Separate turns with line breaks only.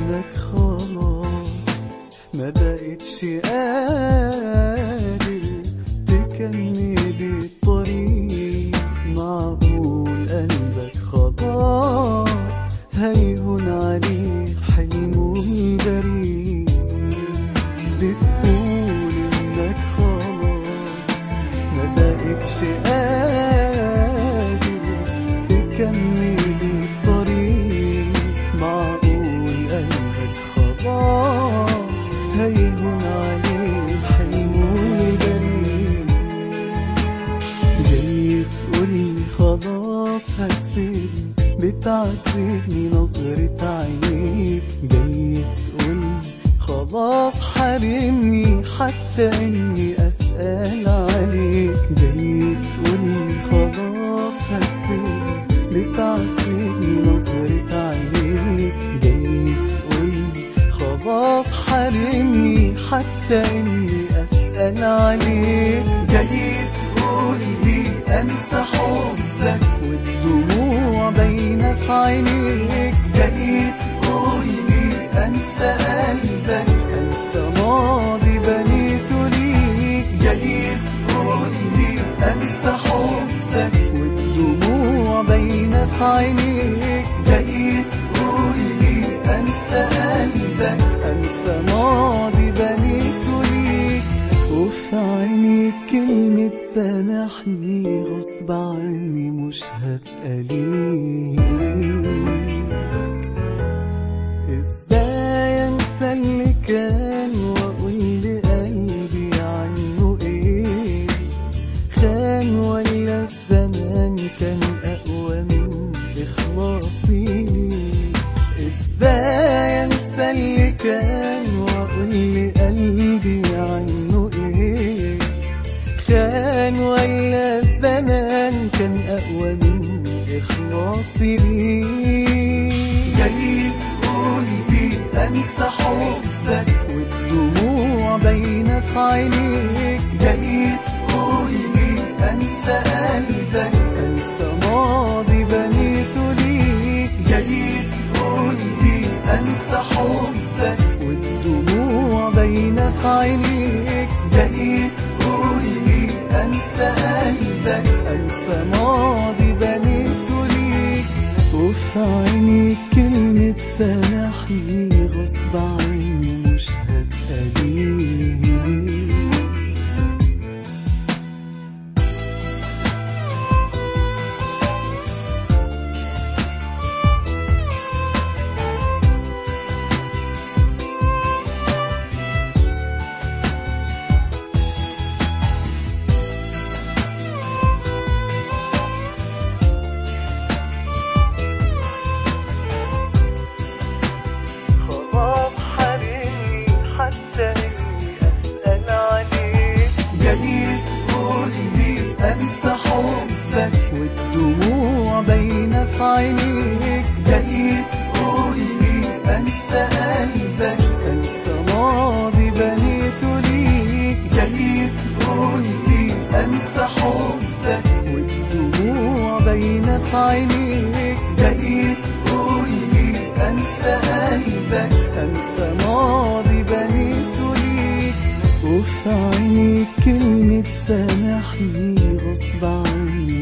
انك خلاص ما بقتش قادر تكمل الطريق معقول قلبك خلاص هيهون عليه حلمه البريء بتقول انك خلاص ما بقتش قادر تكمل الطريق معقول قلبك خلاص هيهون عليه حلمه البريء جاي تقولي خلاص هتسيبني بتعذبني نظرة عينيك جاي تقولي خلاص حارمني حتى اني اسأل عليك جاي تقولي خلاص هتسيبني بتعذبني نظرة عينيك جاي تقولي خلاص حارمني حتى اني اسأل عليك جاي تقولي انسى حبك والدموع باينة في عينيك جاي تقولي انسى قلبك انسى ماضي بنيته ليك جاي تقولي انسى حبك والدموع باينة في عينيك جاي تقولي انسى قلبك انسى ماضي بنيته ليك وفي عينيك كلمة سامحني غصب عني مش هبقى ليك ازاي انسى اللي كان واقول لقلبي عنه ايه خان ولا الزمان كان اقوى من اخلاصي ليه ازاي انسى اللي كان واقول لقلبي عنه ايه خان ولا الزمان كان اقوى من اخلاصي ليه جاي تقولي انسى حبك والدموع باينه في عينيك جاي تقولي انسى قلبك انسى ماضي بنيته ليك جاي تقولي انسى حبك والدموع باينه في عينيك جاي تقولي انسى قلبك انسى ماضي بنيته ليك وفي عينيك كلمة سامحني غصب عني مش هبقى ليك خلاص حارمني حتى اني اسال عليك جاي تقولي انسى حبك والدموع باينه في عينيك جاي تقولي انسى قلبك انسى ماضي بنيته ليك جاي تقولي انسى حبك والدموع باينه في عينيك جاي تقولي انسى قلبك انسى ماضي بنيته ليك وفي عينيك كلمة سامحني غصب عني